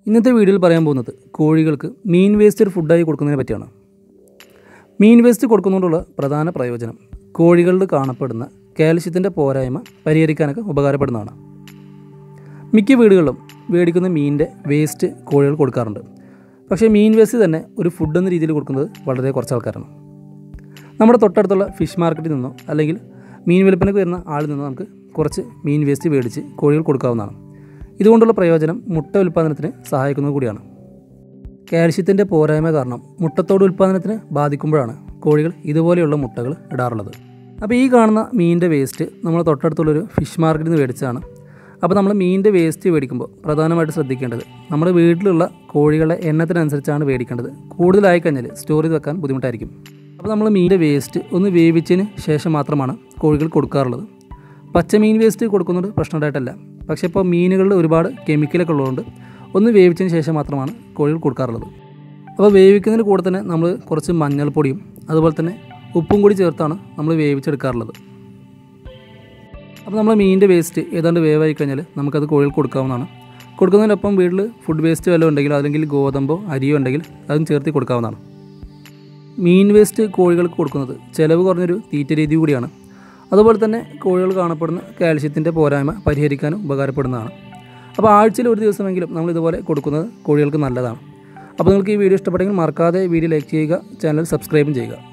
ഇന്നത്തെ വീഡിയോയിൽ പറയാൻ പോകുന്നത് കോഴികൾക്ക് മീൻ വേസ്റ്റ് ഒരു ഫുഡായി കൊടുക്കുന്നതിനെ പറ്റിയാണ് മീൻ വേസ്റ്റ് കൊടുക്കുന്നതുകൊണ്ടുള്ള പ്രധാന പ്രയോജനം കോഴികളിൽ കാണപ്പെടുന്ന കാൽഷ്യത്തിൻ്റെ പോരായ്മ പരിഹരിക്കാനൊക്കെ ഉപകാരപ്പെടുന്നതാണ് മിക്ക വീടുകളിലും മേടിക്കുന്ന മീനിൻ്റെ വേസ്റ്റ് കോഴികൾ കൊടുക്കാറുണ്ട് പക്ഷേ മീൻ വേസ്റ്റ് തന്നെ ഒരു ഫുഡ് എന്ന രീതിയിൽ കൊടുക്കുന്നത് വളരെ കുറച്ച് ആൾക്കാരാണ് നമ്മുടെ തൊട്ടടുത്തുള്ള ഫിഷ് മാർക്കറ്റിൽ നിന്നോ അല്ലെങ്കിൽ മീൻ വിൽപ്പനയ്ക്ക് വരുന്ന ആളിൽ നിന്നോ നമുക്ക് കുറച്ച് മീൻ വേസ്റ്റ് മേടിച്ച് കോഴികൾ കൊടുക്കാവുന്നതാണ് ഇതുകൊണ്ടുള്ള പ്രയോജനം മുട്ട ഉൽപ്പാദനത്തിന് സഹായിക്കുന്നത് കൂടിയാണ് കാൽഷ്യത്തിൻ്റെ പോരായ്മ കാരണം മുട്ടത്തോട് ഉൽപ്പാദനത്തിന് ബാധിക്കുമ്പോഴാണ് കോഴികൾ ഇതുപോലെയുള്ള മുട്ടകൾ ഇടാറുള്ളത് അപ്പോൾ ഈ കാണുന്ന മീനിൻ്റെ വേസ്റ്റ് നമ്മൾ തൊട്ടടുത്തുള്ളൊരു ഫിഷ് മാർക്കറ്റിൽ നിന്ന് മേടിച്ചതാണ് അപ്പോൾ നമ്മൾ മീനിൻ്റെ വേസ്റ്റ് മേടിക്കുമ്പോൾ പ്രധാനമായിട്ട് ശ്രദ്ധിക്കേണ്ടത് നമ്മുടെ വീട്ടിലുള്ള കോഴികളെ എണ്ണത്തിനനുസരിച്ചാണ് മേടിക്കേണ്ടത് കൂടുതലായി കഴിഞ്ഞാൽ സ്റ്റോർ ചെയ്ത് വെക്കാൻ ബുദ്ധിമുട്ടായിരിക്കും അപ്പോൾ നമ്മൾ മീനിൻ്റെ വേസ്റ്റ് ഒന്ന് വേവിച്ചതിന് ശേഷം മാത്രമാണ് കോഴികൾ കൊടുക്കാറുള്ളത് പച്ചമീൻ വേസ്റ്റ് കൊടുക്കുന്നത് പ്രശ്നമുണ്ടായിട്ടല്ല പക്ഷേ ഇപ്പോൾ മീനുകളിൽ ഒരുപാട് കെമിക്കലൊക്കെ ഉള്ളതുകൊണ്ട് ഒന്ന് വേവിച്ചതിന് ശേഷം മാത്രമാണ് കോഴികൾ കൊടുക്കാറുള്ളത് അപ്പോൾ വേവിക്കുന്നതിന് കൂടെ തന്നെ നമ്മൾ കുറച്ച് മഞ്ഞൾപ്പൊടിയും അതുപോലെ തന്നെ ഉപ്പും കൂടി ചേർത്താണ് നമ്മൾ വേവിച്ചെടുക്കാറുള്ളത് അപ്പോൾ നമ്മൾ മീനിൻ്റെ വേസ്റ്റ് ഏതാണ്ട് വേവായി കഴിഞ്ഞാൽ നമുക്കത് കോഴികൾക്ക് കൊടുക്കാവുന്നതാണ് കൊടുക്കുന്നതിനൊപ്പം വീട്ടിൽ ഫുഡ് വേസ്റ്റ് വല്ലതും ഉണ്ടെങ്കിൽ അല്ലെങ്കിൽ ഗോതമ്പോ അരിയോ ഉണ്ടെങ്കിൽ അതും ചേർത്ത് കൊടുക്കാവുന്നതാണ് മീൻ വേസ്റ്റ് കോഴികൾക്ക് കൊടുക്കുന്നത് ചിലവ് കുറഞ്ഞൊരു തീറ്റ രീതി കൂടിയാണ് അതുപോലെ തന്നെ കോഴികൾ കാണപ്പെടുന്ന കാൽഷ്യത്തിൻ്റെ പോരായ്മ പരിഹരിക്കാനും ഉപകാരപ്പെടുന്നതാണ് അപ്പോൾ ആഴ്ചയിൽ ഒരു ദിവസമെങ്കിലും നമ്മൾ ഇതുപോലെ കൊടുക്കുന്നത് കോഴികൾക്ക് നല്ലതാണ് അപ്പോൾ നിങ്ങൾക്ക് ഈ വീഡിയോ ഇഷ്ടപ്പെട്ടെങ്കിൽ മറക്കാതെ വീഡിയോ ലൈക്ക് ചെയ്യുക ചാനൽ സബ്സ്ക്രൈബും ചെയ്യുക